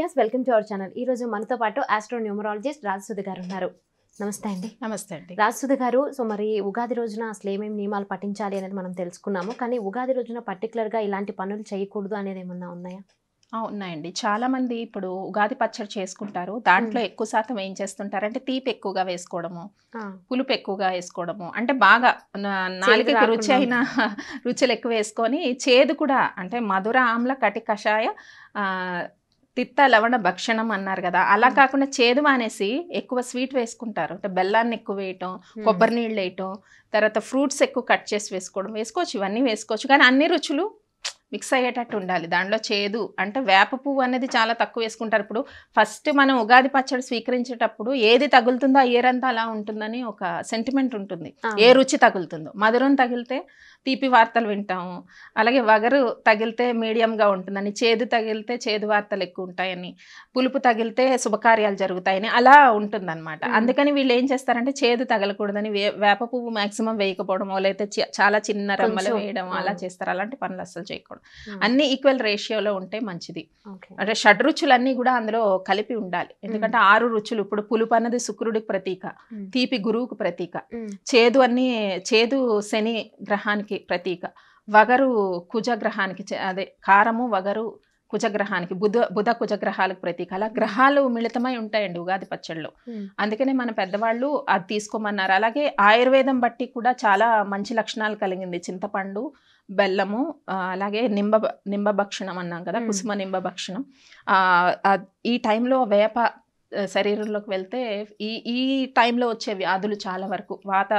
Viewers welcome to our channel ఈ రోజు మనతో పాటు ఆస్ట్రో న్యూమరాలజిస్ట్ రాజసుధ గారు ఉన్నారు నమస్తే అండి నమస్తే అండి రాజసుధ గారు సో మరి ఉగాది రోజున అసలు ఏమేమి నియమాలు పాటించాలి అనేది మనం తెలుసుకున్నాము కానీ ఉగాది రోజున పర్టికులర్ గా ఇలాంటి పనులు చేయకూడదు అనేది ఏమన్నా ఉన్నాయా ఆ, ఉన్నాయండి చాలా మంది ఇప్పుడు ఉగాది పచ్చడి చేసుకుంటారు దాంట్లో మ్మ్. ఎక్కువ శాతం ఏం చేస్తుంటారు అంటే తీపి ఎక్కువగా వేసుకోవడము ఆ, పులుపు ఎక్కువగా వేసుకోవడము అంటే బాగా నా- నాలుకకి రాకుండా రుచి అయిన రుచులు ఎక్కువ వేసుకొని చేదు కూడా అంటే మధుర ఆమ్ల కటి కషాయ ఆ, తిత్త లవణ భక్షణం అన్నారు కదా అలా మ్మ్. కాకుండా చేదు మానేసి ఎక్కువ స్వీట్ వేసుకుంటారు అంటే బెల్లాన్ని ఎక్కువ వేయటం ఉమ్, కొబ్బరి నీళ్ళు వేయటం తర్వాత ఫ్రూట్స్ ఎక్కువ కట్ చేసి వేసుకోవడం వేసుకోవచ్చు ఇవన్నీ వేసుకోవచ్చు కానీ అన్ని రుచులు మిక్స్ అయ్యేటట్టు ఉండాలి దాంట్లో చేదు అంటే వేప పువ్వు అనేది చాలా తక్కువ వేసుకుంటారు ఇప్పుడు ఫస్ట్ మనం ఉగాది పచ్చడి స్వీకరించేటప్పుడు ఏది తగులుతుందో ఆ ఇయర్ అంతా అలా ఉంటుందని ఒక సెంటిమెంట్ ఉంటుంది ఆ, ఏ రుచి తగులుతుందో మధురం తగిలితే తీపి వార్తలు వింటాము అలాగే వగరు తగిలితే మీడియంగా ఉంటుందని చేదు తగిలితే చేదు వార్తలు ఎక్కువ ఉంటాయని పులుపు తగిలితే శుభకార్యాలు జరుగుతాయని అలా ఉంటుందన్నమాట మ్మ్. అందుకని వీళ్ళు ఏం చేస్తారంటే చేదు తగలకూడదని వే వేప పువ్వు మాక్సిమం వేయకపోవడం లేకపోతే చి- చాలా చిన్న రెమ్మలు కొంచెం, వేయడం అలా ఆ. చేస్తారు అలాంటి పనులు అస్సలు చేయకూడదు ఉమ్, అన్ని ఈక్వల్ రేషియోలో ఉంటే మంచిది ఓకే. అంటే షడ్రుచులన్నీ కూడా అందులో కలిపి ఉండాలి ఎందుకంటే ఆరు రుచులు ఇప్పుడు పులుపు అన్నది శుక్రుడికి ప్రతీక ఉమ్, తీపి గురువుకు ప్రతీక ఉమ్, చేదు అన్ని చేదు శని గ్రహానికి ప్రతీక వగరు కుజగ్రహానికి చే- అదే కారము వగరు కుజగ్రహానికి బుధ బుధ కుజగ్రహాలకు ప్రతీక అలా గ్రహాలు మిళితమై ఉంటాయండి ఉగాది పచ్చడిలో ఉమ్, అందుకనే మన పెద్దవాళ్ళు అది తీసుకోమన్నారు అలాగే ఆయుర్వేదం బట్టి కూడా చాలా మంచి లక్షణాలు కలిగింది చింతపండు బెల్లము ఆ, అలాగే నింబ నింబభక్షణం అన్నాం కదా మ్మ్. కుసుమ నింబభక్షణం ఆ, ఆ, ఈ టైంలో వేప ఆ, శరీరంలోకి వెళ్తే ఈ ఈ టైంలో వచ్చే వ్యాధులు చాలా వరకు వాత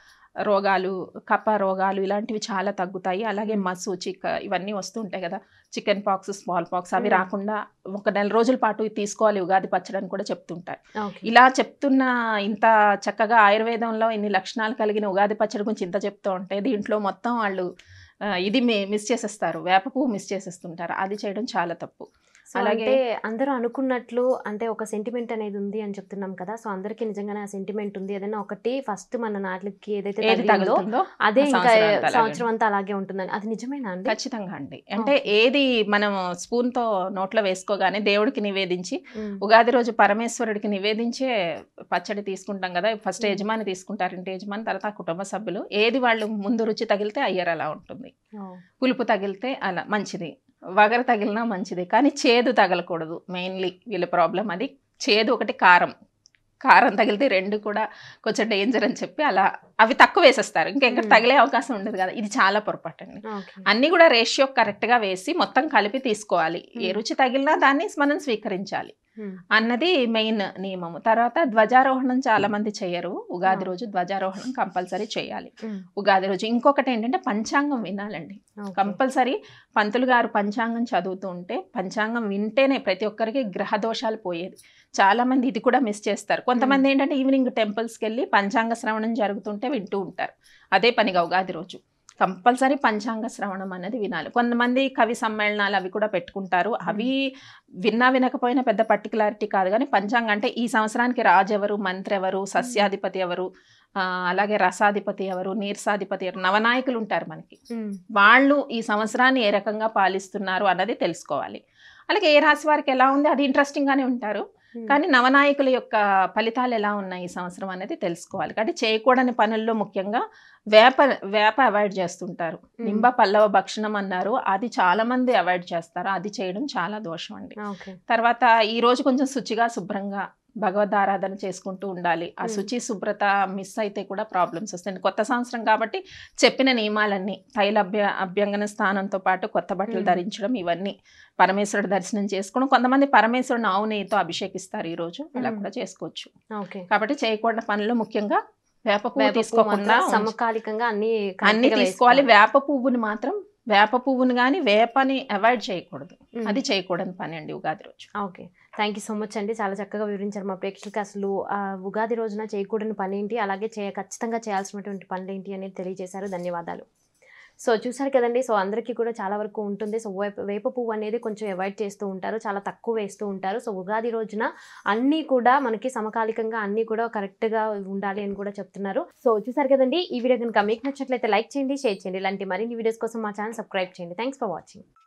రోగాలు కప్ప రోగాలు ఇలాంటివి చాలా తగ్గుతాయి అలాగే మసు చిక్క ఇవన్నీ వస్తూ ఉంటాయి కదా చికెన్ పాక్స్ స్మాల్ పాక్స్ అవి మ్మ్. రాకుండా ఒక నెల రోజుల పాటు ఇది తీసుకోవాలి ఉగాది పచ్చడి అని కూడా చెప్తుంటారు ఓకే. ఇలా చెప్తున్న ఇంత చక్కగా ఆయుర్వేదంలో ఇన్ని లక్షణాలు కలిగిన ఉగాది పచ్చడి గురించి ఇంత చెప్తూ ఉంటే దీంట్లో మొత్తం వాళ్ళు ఆ, ఇది మిస్ చేసేస్తారు వేప పువ్వు మిస్ చేసేస్తుంటారు అది చేయడం చాలా తప్పు సో అలాగే- అంటే అందరూ అనుకున్నట్లు అంటే ఒక సెంటిమెంట్ అనేది ఉంది అని చెప్తున్నాం కదా సో అందరికి నిజంగానే ఆ సెంటిమెంట్ ఉంది ఏదైనా ఒకటి ఫస్ట్ మన నాట్లకి ఏదైతే ఏది తగిలిందో తగులుతుందో అదే ఆ ఇంకా సంవత్సరం అంతా అలాగే సంవత్సరం అంతా అలాగే ఉంటుందని అది నిజమేనా అండి ఖచ్చితంగా అండి అంటే ఏది మనం స్పూన్ తో నోట్లో వేసుకోగానే దేవుడికి నివేదించి ఉమ్, ఉగాది రోజు పరమేశ్వరుడికి నివేదించే పచ్చడి తీసుకుంటాం కదా ఫస్ట్ మ్మ్. యజమాని తీసుకుంటారు ఇంటి యజమాని తర్వాత ఆ కుటుంబ సభ్యులు ఏది వాళ్ళు ముందు రుచి తగిలితే అయ్యర్ అలా ఉంటుంది ఓ, పులుపు తగిలితే అలా మంచిది వగర తగిలినా మంచిది కానీ చేదు తగలకూడదు మెయిన్లీ వీళ్ళ ప్రాబ్లం అది చేదు ఒకటి కారం కారం తగిలితే రెండు కూడా కొంచెం డేంజర్ అని చెప్పి అలా అవి తక్కువ వేసేస్తారు ఇంకెక్కడ మ్మ్. తగిలే అవకాశం ఉండదు కదా ఇది చాలా పొరపాటు అండి ఓకే. అన్ని కూడా రేషియో కరెక్ట్గా వేసి మొత్తం కలిపి తీసుకోవాలి ఏ మ్మ్. రుచి తగిలినా దాన్ని మనం స్వీకరించాలి ఉమ్, అన్నది మెయిన్ నియమము తర్వాత ధ్వజారోహణం చాలా మంది చేయరు ఉగాది ఆ. రోజు ధ్వజారోహణం కంపల్సరీ చేయాలి ఉమ్, ఉగాది రోజు ఇంకొకటి ఏంటంటే పంచాంగం వినాలండి ఓకే. కంపల్సరీ పంతులు గారు పంచాంగం చదువుతూ ఉంటే పంచాంగం వింటేనే ప్రతి ఒక్కరికి గ్రహ దోషాలు పోయేది చాలా మంది ఇది కూడా మిస్ చేస్తారు కొంతమంది ఏంటంటే ఈవినింగ్ టెంపుల్స్కి వెళ్ళి పంచాంగ శ్రవణం జరుగుతుంటే వింటూ ఉంటారు అదే పనిగా ఉగాది రోజు కంపల్సరీ పంచాంగ శ్రవణం అనేది వినాలి కొంతమంది కవి సమ్మేళనాలు అవి కూడా పెట్టుకుంటారు అవి విన్నా వినకపోయినా పెద్ద పర్టికులారిటీ కాదు కానీ పంచాంగం అంటే ఈ సంవత్సరానికి రాజు ఎవరు మంత్రి ఎవరు సస్యాధిపతి ఎవరు ఆ, అలాగే రసాధిపతి ఎవరు నీర్సాధిపతి ఎవరు నవనాయకులు ఉంటారు మనకి ఉమ్, వాళ్ళు ఈ సంవత్సరాన్ని ఏ రకంగా పాలిస్తున్నారు అన్నది తెలుసుకోవాలి అలాగే ఏ రాశి వారికి ఎలా ఉంది అది ఇంట్రెస్టింగ్ గానే ఉంటారు ఉమ్, కానీ నవనాయకుల యొక్క ఫలితాలు ఎలా ఉన్నాయి ఈ సంవత్సరం అనేది తెలుసుకోవాలి కాబట్టి చేయకూడని పనుల్లో ముఖ్యంగా వేప వేప అవాయిడ్ చేస్తుంటారు మ్మ్. నింబ పల్లవ భక్షణం అన్నారు అది చాలా మంది అవాయిడ్ చేస్తారు అది చేయడం చాలా దోషం అండి ఓకే. తర్వాత ఈ రోజు కొంచెం శుచిగా శుభ్రంగా భగవద్ ఆరాధన చేసుకుంటూ ఉండాలి ఆ మ్మ్. శుచి శుభ్రత మిస్ అయితే కూడా ప్రాబ్లమ్స్ వస్తాయి కొత్త సంవత్సరం కాబట్టి చెప్పిన నియమాలన్నీ తైల అభ్య అభ్యంగన స్థానంతో పాటు కొత్త బట్టలు మ్మ్. ధరించడం ఇవన్నీ పరమేశ్వరుడు దర్శనం చేసుకోవడం కొంతమంది పరమేశ్వరుని ఆవు నెయ్యితో అభిషేకిస్తారు ఈ రోజు అలా మ్మ్. కూడా చేసుకోవచ్చు ఓకే. కాబట్టి చేయకూడని పనులు ముఖ్యంగా వేప పువ్వు వేప పువ్వు తీసుకోకుండా మాత్రం ఉంచ- సమకాలికంగా అన్ని అన్ని correct గా తీసుకోవాలి వేసుకోవాలి. వేప పువ్వుని మాత్రం వేప పువ్వుని కానీ వేపని అవాయిడ్ చేయకూడదు ఉమ్, అది చేయకూడని పని అండి ఉగాది రోజు okay thank you so much అండి చాలా చక్కగా వివరించారు మా ప్రేక్షకులకి అసలు ఆ, ఉగాది రోజున చేయకూడని పని ఏంటి అలాగే చేయ ఖచ్చితంగా చేయాల్సినటువంటి పనులు ఏంటి అనేది తెలియజేశారు ధన్యవాదాలు సో చూసారు కదండి సో అందరికీ కూడా చాలా వరకు ఉంటుంది సో వేప వేప పువ్వు అనేది కొంచెం అవాయిడ్ చేస్తూ ఉంటారు చాలా తక్కువ వేస్తూ ఉంటారు సో ఉగాది రోజున అన్నీ కూడా మనకి సమకాలికంగా అన్నీ కూడా కరెక్ట్గా ఉండాలి అని కూడా చెప్తున్నారు సో చూసారు కదండి ఈ వీడియో కనుక మీకు నచ్చినట్లయితే లైక్ చేయండి షేర్ చేయండి ఇలాంటి మరిన్ని వీడియోస్ కోసం మా ఛానల్ సబ్స్క్రైబ్ చేయండి థ్యాంక్స్ ఫర్ వాచింగ్